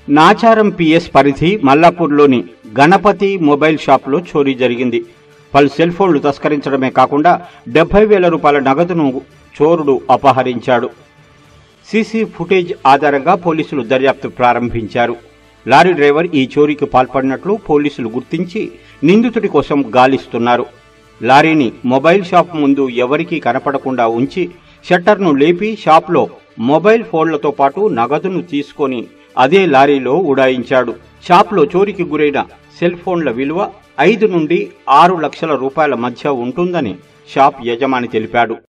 Nacharam PS పరిధి మల్లాపూర్లోని Ganapati mobile షాప్లో చోరీ జరిగింది పలు సెల్ ఫోన్లు తస్కరించడమే కాకుండా డెబ్బై వేల రూపాయల నగదును చోరుడు అపహరించాడు సీసీ ఫుటేజ్ ఆధారంగా పోలీసులు దర్యాప్తు ప్రారంభించారు లారీ డ్రైవర్ ఈ చోరీకి పాల్పడినట్లు పోలీసులు గుర్తించి నిందితుడి కోసం గాలిస్తున్నారు లారీని మొబైల్ షాప్ ముందు ఎవరికీ కనపడకుండా ఉంచి షట్టర్ను లేపి షాప్లో మొబైల్ ఫోన్లతో పాటు నగదును తీసుకొని అదే లారీలో ఉడాయించాడు షాప్లో చోరీకి గురైన సెల్ ఫోన్ల విలువ ఐదు నుండి ఆరు లక్షల రూపాయల మధ్య ఉంటుందని షాప్ యజమాని తెలిపాడు